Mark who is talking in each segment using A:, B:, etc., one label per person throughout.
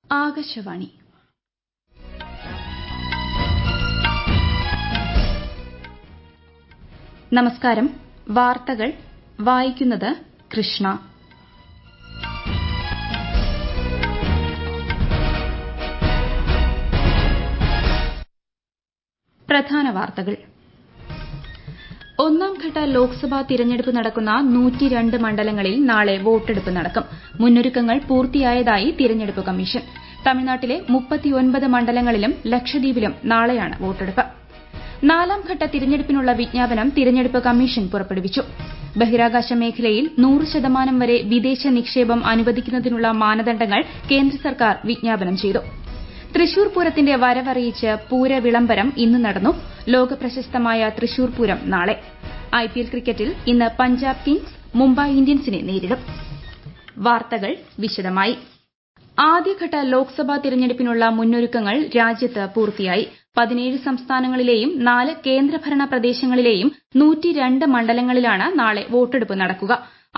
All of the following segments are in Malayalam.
A: ആകാശവാണി നമസ്കാരം വാർത്തകൾ വായിക്കുന്നത് കൃഷ്ണ പ്രധാന വാർത്തകൾ ഒന്നാംഘട്ട ലോക്സഭാ തിരഞ്ഞെടുപ്പ് നടക്കുന്ന മണ്ഡലങ്ങളിൽ നാളെ വോട്ടെടുപ്പ് നടക്കും മുന്നൊരുക്കങ്ങൾ പൂർത്തിയായതായി തിരഞ്ഞെടുപ്പ് കമ്മീഷൻ തമിഴ്നാട്ടിലെ മണ്ഡലങ്ങളിലും ലക്ഷദ്വീപിലും നാളെയാണ് വോട്ടെടുപ്പ് നാലാംഘട്ട തിരഞ്ഞെടുപ്പിനുള്ള വിജ്ഞാപനം തിരഞ്ഞെടുപ്പ് കമ്മീഷൻ പുറപ്പെടുവിച്ചു ബഹിരാകാശ മേഖലയിൽ നൂറ് ശതമാനം വരെ വിദേശ നിക്ഷേപം അനുവദിക്കുന്നതിനുള്ള മാനദണ്ഡങ്ങൾ കേന്ദ്ര സർക്കാർ വിജ്ഞാപനം ചെയ്തു തൃശൂർ പൂരത്തിന്റെ വരവറിയിച്ച് പൂര വിളംബരം ഇന്ന് നടന്നു ലോക പ്രശസ്തമായ തൃശൂർ പൂരം നാളെ ഐപിഎൽ ക്രിക്കറ്റിൽ ഇന്ന് പഞ്ചാബ് കിങ്സ് മുംബൈ ഇന്ത്യൻസിനെ നേരിടും വാർത്തകൾ വിശദമായി ആദ്യഘട്ട ലോക്സഭാ തിരഞ്ഞെടുപ്പിനുള്ള മുന്നൊരുക്കങ്ങൾ രാജ്യത്ത് പൂർത്തിയായി പതിനേഴ് സംസ്ഥാനങ്ങളിലെയും നാല് കേന്ദ്രഭരണ പ്രദേശങ്ങളിലെയും മണ്ഡലങ്ങളിലാണ് നാളെ വോട്ടെടുപ്പ് നടക്കുക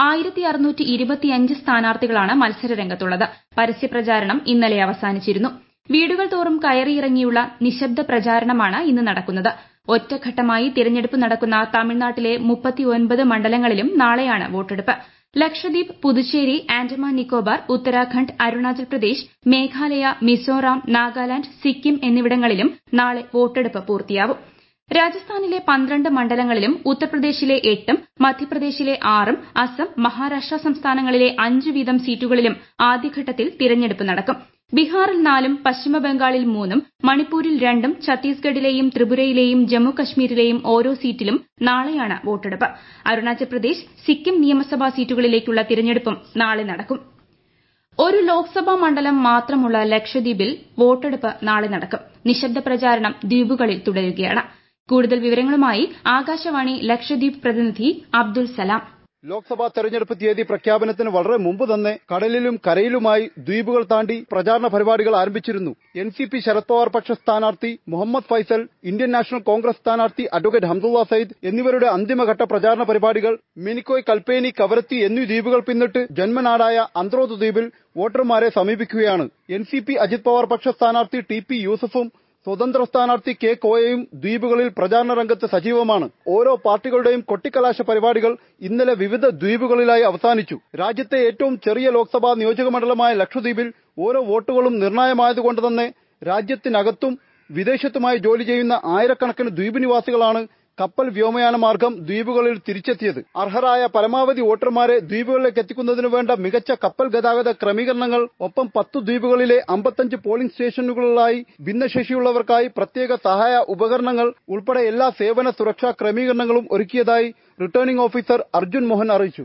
A: സ്ഥാനാർത്ഥികളാണ് മത്സരരംഗത്തുള്ളത് പരസ്യപ്രചാരണം ഇന്നലെ അവസാനിച്ചിരുന്നു വീടുകൾ തോറും കയറിയിറങ്ങിയുള്ള നിശബ്ദ പ്രചാരണമാണ് ഇന്ന് നടക്കുന്നത് ഒറ്റഘട്ടമായി തിരഞ്ഞെടുപ്പ് നടക്കുന്ന തമിഴ്നാട്ടിലെ മണ്ഡലങ്ങളിലും നാളെയാണ് വോട്ടെടുപ്പ് ലക്ഷദ്വീപ് പുതുച്ചേരി ആൻഡമാൻ നിക്കോബാർ ഉത്തരാഖണ്ഡ് അരുണാചൽ പ്രദേശ് മേഘാലയ മിസോറാം നാഗാലാന്റ് സിക്കിം എന്നിവിടങ്ങളിലും നാളെ വോട്ടെടുപ്പ് പൂർത്തിയാവും രാജസ്ഥാനിലെ പന്ത്രണ്ട് മണ്ഡലങ്ങളിലും ഉത്തർപ്രദേശിലെ എട്ടും മധ്യപ്രദേശിലെ ആറും അസം മഹാരാഷ്ട്ര സംസ്ഥാനങ്ങളിലെ അഞ്ച് വീതം സീറ്റുകളിലും ആദ്യഘട്ടത്തിൽ തിരഞ്ഞെടുപ്പ് നടക്കും ബീഹാറിൽ നാലും പശ്ചിമബംഗാളിൽ മൂന്നും മണിപ്പൂരിൽ രണ്ടും ഛത്തീസ്ഗഡിലെയും ത്രിപുരയിലെയും ജമ്മു കശ്മീരിലെയും ഓരോ സീറ്റിലും നാളെയാണ് വോട്ടെടുപ്പ് അരുണാചൽ പ്രദേശ് സിക്കിം നിയമസഭാ സീറ്റുകളിലേക്കുള്ള തിരഞ്ഞെടുപ്പും നാളെ നടക്കും ഒരു ലോക്സഭാ മണ്ഡലം മാത്രമുള്ള ലക്ഷദ്വീപിൽ വോട്ടെടുപ്പ് നാളെ നടക്കും നിശബ്ദ പ്രചാരണം ദ്വീപുകളിൽ തുടരുകയാണ് കൂടുതൽ വിവരങ്ങളുമായി ആകാശവാണി ലക്ഷദ്വീപ് പ്രതിനിധി അബ്ദുൽ സലാം
B: ലോക്സഭാ തെരഞ്ഞെടുപ്പ് തീയതി പ്രഖ്യാപനത്തിന് വളരെ മുമ്പ് തന്നെ കടലിലും കരയിലുമായി ദ്വീപുകൾ താണ്ടി പ്രചാരണ പരിപാടികൾ ആരംഭിച്ചിരുന്നു N C P Sharad Pawar പക്ഷ സ്ഥാനാർത്ഥി Muhammad Faisal Indian National Congress സ്ഥാനാർത്ഥി അഡ്വക്കേറ്റ് ഹംദുള്ള സയ്യിദ് എന്നിവരുടെ അന്തിമഘട്ട പ്രചാരണ പരിപാടികൾ മിനിക്കോയ് കൽപ്പേനി കവരത്തി എന്നീ ദ്വീപുകൾ പിന്നിട്ട് ജന്മനാടായ അന്ത്രോത്ത് ദ്വീപിൽ വോട്ടർമാരെ സമീപിക്കുകയാണ് N C P Ajit Pawar പക്ഷ സ്ഥാനാർത്ഥി ടി പി യൂസഫും സ്വതന്ത്ര സ്ഥാനാർത്ഥി കെ കോയയും ദ്വീപുകളിൽ പ്രചാരണ രംഗത്ത് സജീവമാണ് ഓരോ പാർട്ടികളുടെയും കൊട്ടിക്കലാശ പരിപാടികൾ ഇന്നലെ വിവിധ ദ്വീപുകളിലായി അവസാനിച്ചു രാജ്യത്തെ ഏറ്റവും ചെറിയ ലോക്സഭാ നിയോജക മണ്ഡലമായ ലക്ഷദ്വീപിൽ ഓരോ വോട്ടുകളും നിർണായകമായതുകൊണ്ട് തന്നെ രാജ്യത്തിനകത്തും വിദേശത്തുമായി ജോലി ചെയ്യുന്ന ആയിരക്കണക്കിന് ദ്വീപ് നിവാസികളാണ് കപ്പൽ വ്യോമയാന മാർഗം ദ്വീപുകളിൽ തിരിച്ചെത്തിയത് അർഹരായ പരമാവധി വോട്ടർമാരെ ദ്വീപുകളിലേക്ക് എത്തിക്കുന്നതിനു വേണ്ട മികച്ച കപ്പൽ ഗതാഗത ക്രമീകരണങ്ങൾ ഒപ്പം പത്ത് ദ്വീപുകളിലെ അമ്പത്തഞ്ച് പോളിംഗ് സ്റ്റേഷനുകളിലായി ഭിന്നശേഷിയുള്ളവർക്കായി പ്രത്യേക സഹായ ഉപകരണങ്ങൾ ഉൾപ്പെടെ എല്ലാ സേവന സുരക്ഷാ ക്രമീകരണങ്ങളും ഒരുക്കിയതായി റിട്ടേണിംഗ് ഓഫീസർ അർജുൻ മോഹൻ അറിയിച്ചു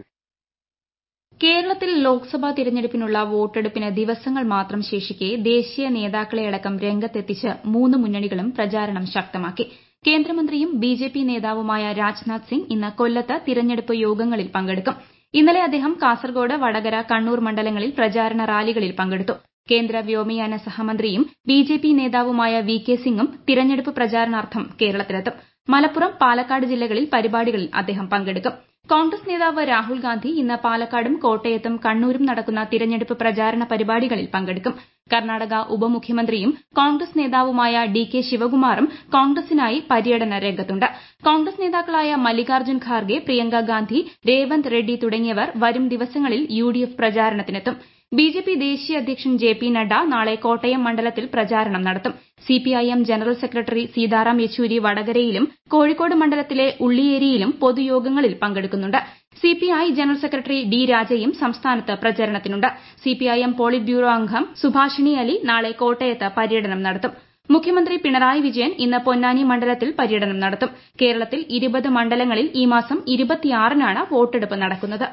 A: കേരളത്തിൽ ലോക്സഭാ തിരഞ്ഞെടുപ്പിനുള്ള വോട്ടെടുപ്പിന് ദിവസങ്ങൾ മാത്രം ശേഷിക്കെ ദേശീയ നേതാക്കളെയടക്കം രംഗത്തെത്തിച്ച് മൂന്ന് മുന്നണികളും പ്രചാരണം ശക്തമാക്കി കേന്ദ്രമന്ത്രിയും ബിജെപി നേതാവുമായ രാജ്നാഥ് സിംഗ് ഇന്ന് കൊല്ലത്ത് തിരഞ്ഞെടുപ്പ് യോഗങ്ങളിൽ പങ്കെടുക്കും ഇന്നലെ അദ്ദേഹം കാസർഗോഡ് വടകര കണ്ണൂർ മണ്ഡലങ്ങളിൽ പ്രചാരണ റാലികളിൽ പങ്കെടുത്തു കേന്ദ്ര വ്യോമയാന സഹമന്ത്രിയും ബിജെപി നേതാവുമായ വി കെ സിംഗും തിരഞ്ഞെടുപ്പ് പ്രചാരണാർത്ഥം കേരളത്തിലെത്തും മലപ്പുറം പാലക്കാട് ജില്ലകളിൽ പരിപാടികളിൽ അദ്ദേഹം പങ്കെടുക്കും കോൺഗ്രസ് നേതാവ് രാഹുൽ ഗാന്ധി ഇന്ന് പാലക്കാടും കോട്ടയത്തും കണ്ണൂരും നടക്കുന്ന തിരഞ്ഞെടുപ്പ് പ്രചാരണ പരിപാടികളിൽ പങ്കെടുക്കും കർണാടക ഉപമുഖ്യമന്ത്രിയും കോൺഗ്രസ് നേതാവുമായ ഡി കെ ശിവകുമാറും കോൺഗ്രസിനായി പര്യടന രംഗത്തുണ്ട് കോൺഗ്രസ് നേതാക്കളായ മല്ലികാർജ്ജുൻ ഖാർഗെ പ്രിയങ്ക ഗാന്ധി രേവന്ത് റെഡ്ഡി തുടങ്ങിയവർ വരും ദിവസങ്ങളിൽ യുഡിഎഫ് പ്രചാരണത്തിനെത്തും ബിജെപി ദേശീയ അധ്യക്ഷൻ ജെ പി നഡ്ഡ നാളെ കോട്ടയം മണ്ഡലത്തിൽ പ്രചാരണം നടത്തും CPIM general secretary Sitaram Yechury വടകരയിലും കോഴിക്കോട് മണ്ഡലത്തിലെ ഉള്ളിയേരിയിലും പൊതുയോഗങ്ങളിൽ പങ്കെടുക്കുന്നുണ്ട് സിപിഐ ജനറൽ സെക്രട്ടറി ഡി രാജയും സംസ്ഥാനത്ത് പ്രചരണത്തിനുണ്ട് സിപിഐഎം പോളിറ്റ് ബ്യൂറോ അംഗം സുഭാഷിണി അലി നാളെ കോട്ടയത്ത് പര്യടനം നടത്തും മുഖ്യമന്ത്രി പിണറായി വിജയൻ ഇന്ന് പൊന്നാനി മണ്ഡലത്തിൽ പര്യടനം നടത്തും കേരളത്തിൽ ഇരുപത് മണ്ഡലങ്ങളിൽ ഈ മാസം ഇരുപത്തിയാറിനാണ് വോട്ടെടുപ്പ് നടക്കുന്നത്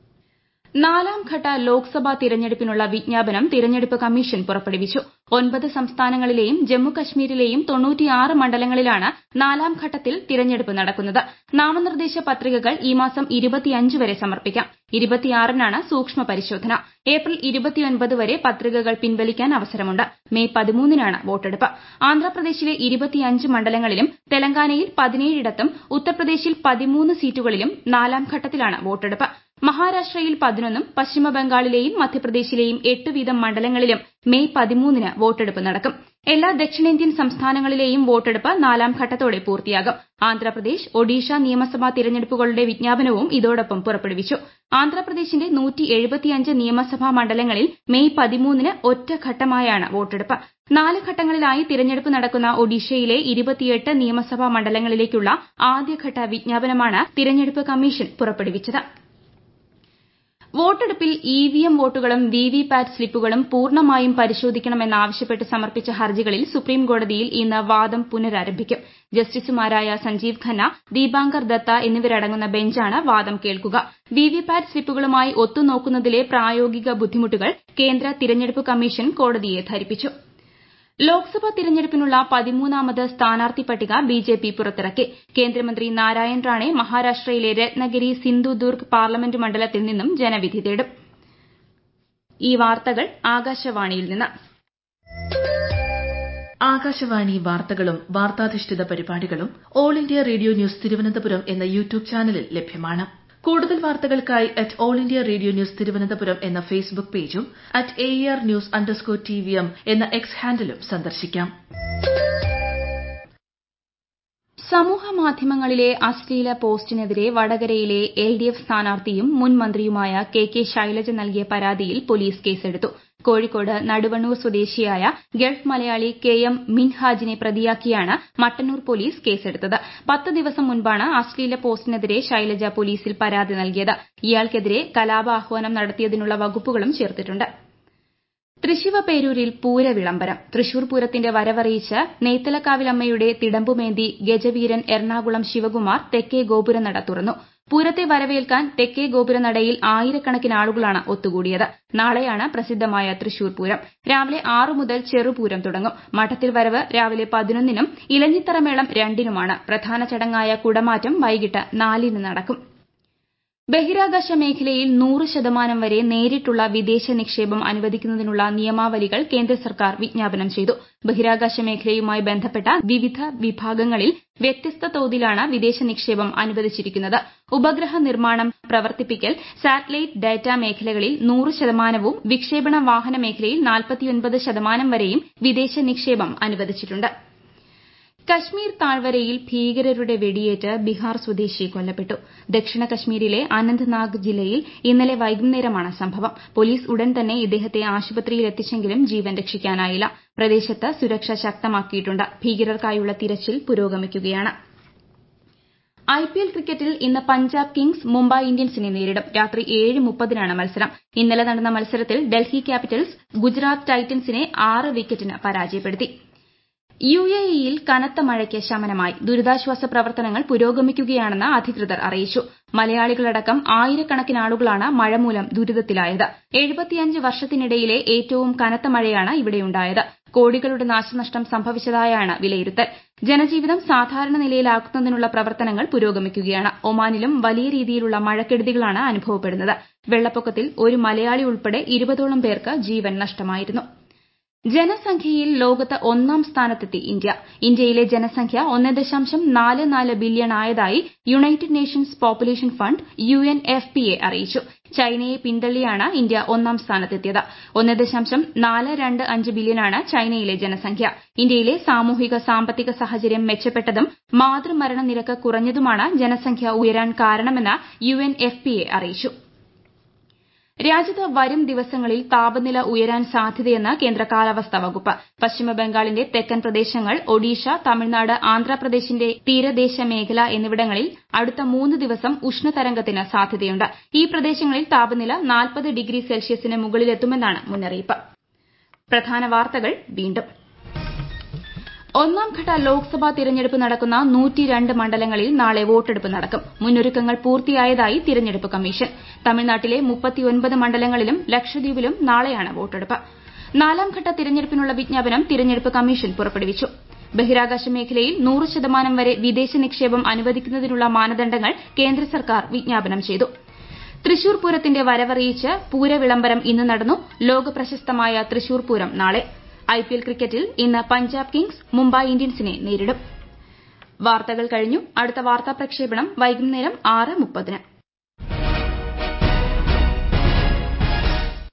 A: നാലാംഘട്ട ലോക്സഭാ തിരഞ്ഞെടുപ്പിനുള്ള വിജ്ഞാപനം തിരഞ്ഞെടുപ്പ് കമ്മീഷൻ പുറപ്പെടുവിച്ചു ഒൻപത് സംസ്ഥാനങ്ങളിലെയും ജമ്മു കശ്മീരിലെയും തൊണ്ണൂറ്റിയാറ് മണ്ഡലങ്ങളിലാണ് നാലാം ഘട്ടത്തിൽ തിരഞ്ഞെടുപ്പ് നടക്കുന്നത് നാമനിർദ്ദേശ പത്രികകൾ ഈ മാസം ഇരുപത്തിയഞ്ച് വരെ സമർപ്പിക്കാം ഇരുപത്തിയാറിനാണ് സൂക്ഷ്മ പരിശോധന ഏപ്രിൽ ഇരുപത്തിയൊൻപത് വരെ പത്രികകൾ പിൻവലിക്കാൻ അവസരമുണ്ട് മെയ് പതിമൂന്നിനാണ് വോട്ടെടുപ്പ് ആന്ധ്രാപ്രദേശിലെ ഇരുപത്തിയഞ്ച് മണ്ഡലങ്ങളിലും തെലങ്കാനയിൽ പതിനേഴിടത്തും ഉത്തർപ്രദേശിൽ പതിമൂന്ന് സീറ്റുകളിലും നാലാം ഘട്ടത്തിലാണ് വോട്ടെടുപ്പ് മഹാരാഷ്ട്രയിൽ പതിനൊന്നും പശ്ചിമബംഗാളിലെയും മധ്യപ്രദേശിലെയും എട്ട് വീതം മണ്ഡലങ്ങളിലും മെയ് പതിമൂന്നിന് വോട്ടെടുപ്പ് നടക്കും എല്ലാ ദക്ഷിണേന്ത്യൻ സംസ്ഥാനങ്ങളിലെയും വോട്ടെടുപ്പ് നാലാം ഘട്ടത്തോടെ പൂർത്തിയാകും ആന്ധ്രാപ്രദേശ് ഒഡീഷ നിയമസഭാ തിരഞ്ഞെടുപ്പുകളുടെ വിജ്ഞാപനവും ഇതോടൊപ്പം പുറപ്പെടുവിച്ചു ആന്ധ്രാപ്രദേശിന്റെ നിയമസഭാ മണ്ഡലങ്ങളിൽ മെയ് പതിമൂന്നിന് ഒറ്റഘട്ടമായാണ് വോട്ടെടുപ്പ് നാല് ഘട്ടങ്ങളിലായി തിരഞ്ഞെടുപ്പ് നടക്കുന്ന ഒഡീഷയിലെ ഇരുപത്തിയെട്ട് നിയമസഭാ മണ്ഡലങ്ങളിലേക്കുള്ള ആദ്യഘട്ട വിജ്ഞാപനമാണ് തിരഞ്ഞെടുപ്പ് കമ്മീഷൻ പുറപ്പെടുവിച്ചത് വോട്ടെടുപ്പിൽ ഇവിഎം വോട്ടുകളും വിവിപാറ്റ് സ്ലിപ്പുകളും പൂർണ്ണമായും പരിശോധിക്കണമെന്നാവശ്യപ്പെട്ട് സമർപ്പിച്ച ഹർജികളിൽ സുപ്രീംകോടതിയിൽ ഇന്ന് വാദം പുനരാരംഭിക്കും ജസ്റ്റിസുമാരായ സഞ്ജീവ് ഖന്ന ദീപാങ്കർ ദത്ത എന്നിവരടങ്ങുന്ന ബെഞ്ചാണ് വാദം കേൾക്കുക വിവിപാറ്റ് സ്ലിപ്പുകളുമായി ഒത്തുനോക്കുന്നതിലെ പ്രായോഗിക ബുദ്ധിമുട്ടുകൾ കേന്ദ്ര തിരഞ്ഞെടുപ്പ് കമ്മീഷൻ കോടതിയെ ധരിപ്പിച്ചു ലോക്സഭാ തിരഞ്ഞെടുപ്പിനുള്ള പതിമൂന്നാമത് സ്ഥാനാർത്ഥി പട്ടിക ബിജെപി പുറത്തിറക്കി കേന്ദ്രമന്ത്രി നാരായൺ റാണെ മഹാരാഷ്ട്രയിലെ രത്നഗിരി സിന്ധുദുർഗ് പാർലമെന്റ് മണ്ഡലത്തിൽ നിന്നും ജനവിധി തേടും ഈ വാർത്തകൾ ആകാശവാണിയിൽ നിന്ന്
C: ആകാശവാണി വാർത്തകളും വാർത്താധിഷ്ഠിത പരിപാടികളും All India Radio News Thiruvananthapuram എന്ന യൂട്യൂബ് ചാനലിൽ ലഭ്യമാണ് കൂടുതൽ വാർത്തകൾക്കായി at All India Radio News Thiruvananthapuram എന്ന ഫേസ്ബുക്ക് പേജും at A R news underscore T V M എന്ന എക്സ് ഹാൻഡിലും സന്ദർശിക്കാം
A: സമൂഹ മാധ്യമങ്ങളിലെ അശ്ലീല പോസ്റ്റിനെതിരെ വടകരയിലെ എൽ ഡി എഫ് സ്ഥാനാർത്ഥിയും മുൻ മന്ത്രിയുമായ കെ കെ ശൈലജ നൽകിയ പരാതിയിൽ പോലീസ് കേസെടുത്തു കോഴിക്കോട് നടുവണ്ണൂർ സ്വദേശിയായ ഗൾഫ് മലയാളി കെ എം മിൻഹാജിനെ പ്രതിയാക്കിയാണ് മട്ടന്നൂർ പോലീസ് കേസെടുത്തത് പത്ത് ദിവസം മുൻപാണ് അശ്ലീല പോസ്റ്റിനെതിരെ ശൈലജ പോലീസിൽ പരാതി നൽകിയത് ഇയാൾക്കെതിരെ കലാപാഹ്വാനം നടത്തിയതിനുള്ള വകുപ്പുകളും ചേർത്തിട്ടുണ്ട് തൃശിവപേരൂരിൽ പൂരവിളംബരം തൃശൂർ പൂരത്തിന്റെ വരവറിയിച്ച് നെയ്ത്തലക്കാവിലമ്മയുടെ തിടമ്പുമേന്തി ഗജവീരൻ എറണാകുളം ശിവകുമാർ തെക്കേ ഗോപുരനട തുറന്നു പൂരത്തെ വരവേൽക്കാൻ തെക്കേ ഗോപുരനടയിൽ ആയിരക്കണക്കിന് ആളുകളാണ് ഒത്തുകൂടിയത് നാളെയാണ് പ്രസിദ്ധമായ തൃശൂർ പൂരം രാവിലെ ആറു മുതൽ ചെറുപൂരം തുടങ്ങും മഠത്തിൽ വരവ് രാവിലെ പതിനൊന്നിനും ഇലഞ്ഞിത്തറമേളം രണ്ടിനുമാണ് പ്രധാന ചടങ്ങായ കുടമാറ്റം വൈകിട്ട് നാലിന് നടക്കും ബഹിരാകാശ മേഖലയിൽ നൂറ് ശതമാനം വരെ നേരിട്ടുള്ള വിദേശ നിക്ഷേപം അനുവദിക്കുന്നതിനുള്ള നിയമാവലികൾ കേന്ദ്ര സർക്കാർ വിജ്ഞാപനം ചെയ്തു ബഹിരാകാശ മേഖലയുമായി ബന്ധപ്പെട്ട വിവിധ വിഭാഗങ്ങളിൽ വ്യത്യസ്ത തോതിലാണ് വിദേശ നിക്ഷേപം അനുവദിച്ചിരിക്കുന്നത് ഉപഗ്രഹ നിർമ്മാണം പ്രവർത്തിപ്പിക്കൽ സാറ്റലൈറ്റ് ഡാറ്റ മേഖലകളിൽ നൂറ് ശതമാനവും വിക്ഷേപണ വാഹന മേഖലയിൽ നാൽപ്പത്തിയൊൻപത് ശതമാനം വരെയും വിദേശ നിക്ഷേപം അനുവദിച്ചിട്ടുണ്ട് കശ്മീർ താഴ്വരയിൽ ഭീകരരുടെ വെടിയേറ്റ് ബിഹാർ സ്വദേശി കൊല്ലപ്പെട്ടു ദക്ഷിണ കശ്മീരിലെ അനന്ത്നാഗ് ജില്ലയിൽ ഇന്നലെ വൈകുന്നേരമാണ് സംഭവം പോലീസ് ഉടൻ തന്നെ ഇദ്ദേഹത്തെ ആശുപത്രിയിൽ എത്തിച്ചെങ്കിലും ജീവൻ രക്ഷിക്കാനായില്ല പ്രദേശത്ത് സുരക്ഷ ശക്തമാക്കിയിട്ടുണ്ട് ഭീകരർക്കായുള്ള തിരച്ചിൽ പുരോഗമിക്കുകയാണ് ഐപിഎൽ ക്രിക്കറ്റിൽ ഇന്ന് പഞ്ചാബ് കിങ്സ് മുംബൈ ഇന്ത്യൻസിനെ നേരിടും രാത്രി ഏഴ് മുപ്പതിനാണ് മത്സരം ഇന്നലെ നടന്ന മത്സരത്തിൽ ഡൽഹി ക്യാപിറ്റൽസ് ഗുജറാത്ത് ടൈറ്റൻസിനെ ആറ് വിക്കറ്റിന് പരാജയപ്പെടുത്തി യുഎഇയിൽ കനത്ത മഴയ്ക്ക് ശമനമായി ദുരിതാശ്വാസ പ്രവർത്തനങ്ങൾ പുരോഗമിക്കുകയാണെന്ന് അധികൃതർ അറിയിച്ചു മലയാളികളടക്കം ആയിരക്കണക്കിന് ആളുകളാണ് മഴ മൂലം ദുരിതത്തിലായത് എഴുപത്തിയഞ്ച് വർഷത്തിനിടയിലെ ഏറ്റവും കനത്ത മഴയാണ് ഇവിടെയുണ്ടായത് കോടികളുടെ നാശനഷ്ടം സംഭവിച്ചതായാണ് വിലയിരുത്തൽ ജനജീവിതം സാധാരണ നിലയിലാക്കുന്നതിനുള്ള പ്രവർത്തനങ്ങൾ പുരോഗമിക്കുകയാണ് ഒമാനിലും വലിയ രീതിയിലുള്ള മഴക്കെടുതികളാണ് അനുഭവപ്പെടുന്നത് വെള്ളപ്പൊക്കത്തിൽ ഒരു മലയാളി ഉൾപ്പെടെ ഇരുപതോളം പേർക്ക് ജീവൻ നഷ്ടമായിരുന്നു ജനസംഖ്യയിൽ ലോകത്ത് ഒന്നാം സ്ഥാനത്തെത്തി ഇന്ത്യ ഇന്ത്യയിലെ ജനസംഖ്യ ഒന്ന് ദശാംശം നാല് നാല് ബില്യൺ ആയതായി United Nations Population Fund U N F P A അറിയിച്ചു ചൈനയെ പിന്തള്ളിയാണ് ഇന്ത്യ ഒന്നാം സ്ഥാനത്തെത്തിയത് ഒന്ന് ദശാംശം നാല് രണ്ട് അഞ്ച് ബില്യണാണ് ചൈനയിലെ ജനസംഖ്യ ഇന്ത്യയിലെ സാമൂഹിക സാമ്പത്തിക സാഹചര്യം മെച്ചപ്പെട്ടതും മാതൃമരണ നിരക്ക് കുറഞ്ഞതുമാണ് ജനസംഖ്യ ഉയരാൻ കാരണമെന്ന് U N F P A അറിയിച്ചു രാജ്യത്ത് വരും ദിവസങ്ങളിൽ താപനില ഉയരാൻ സാധ്യതയെന്ന് കേന്ദ്ര കാലാവസ്ഥാ വകുപ്പ് പശ്ചിമബംഗാളിന്റെ തെക്കൻ പ്രദേശങ്ങൾ ഒഡീഷ തമിഴ്നാട് ആന്ധ്രാപ്രദേശിന്റെ തീരദേശ മേഖല എന്നിവിടങ്ങളിൽ അടുത്ത മൂന്ന് ദിവസം ഉഷ്ണതരംഗത്തിന് സാധ്യതയുണ്ട് ഈ പ്രദേശങ്ങളിൽ താപനില നാൽപ്പത് ഡിഗ്രി സെൽഷ്യസിന് മുകളിലെത്തുമെന്നാണ് മുന്നറിയിപ്പ് പ്രധാന വാർത്തകൾ വീണ്ടും ഒന്നാംഘട്ട ലോക്സഭാ തിരഞ്ഞെടുപ്പ് നടക്കുന്ന നൂറ്റിരണ്ട് മണ്ഡലങ്ങളിൽ നാളെ വോട്ടെടുപ്പ് നടക്കും മുന്നൊരുക്കങ്ങൾ പൂർത്തിയായതായി തിരഞ്ഞെടുപ്പ് കമ്മീഷൻ തമിഴ്നാട്ടിലെ മുപ്പത്തിയൊൻപത് മണ്ഡലങ്ങളിലും ലക്ഷദ്വീപിലും നാളെയാണ് വോട്ടെടുപ്പ് നാലാംഘട്ട തിരഞ്ഞെടുപ്പിനുള്ള വിജ്ഞാപനം തിരഞ്ഞെടുപ്പ് കമ്മീഷൻ പുറപ്പെടുവിച്ചു ബഹിരാകാശ മേഖലയിൽ നൂറ് ശതമാനം വരെ വിദേശ നിക്ഷേപം അനുവദിക്കുന്നതിനുള്ള മാനദണ്ഡങ്ങൾ കേന്ദ്ര സർക്കാർ വിജ്ഞാപനം ചെയ്തു തൃശൂർ പൂരത്തിന്റെ വരവറിയിച്ച് പൂരവിളംബരം ഇന്ന് നടന്നു ലോകപ്രശസ്തമായ തൃശൂർ പൂരം നാളെ ഐപിഎൽ ക്രിക്കറ്റിൽ ഇന്ന് പഞ്ചാബ് കിങ്സ് മുംബൈ ഇന്ത്യൻസിനെ നേരിടും വാർത്തകൾ കഴിഞ്ഞു അടുത്ത വാർത്താ പ്രക്ഷേപണം വൈകുന്നേരം ആറ് മുപ്പതിന്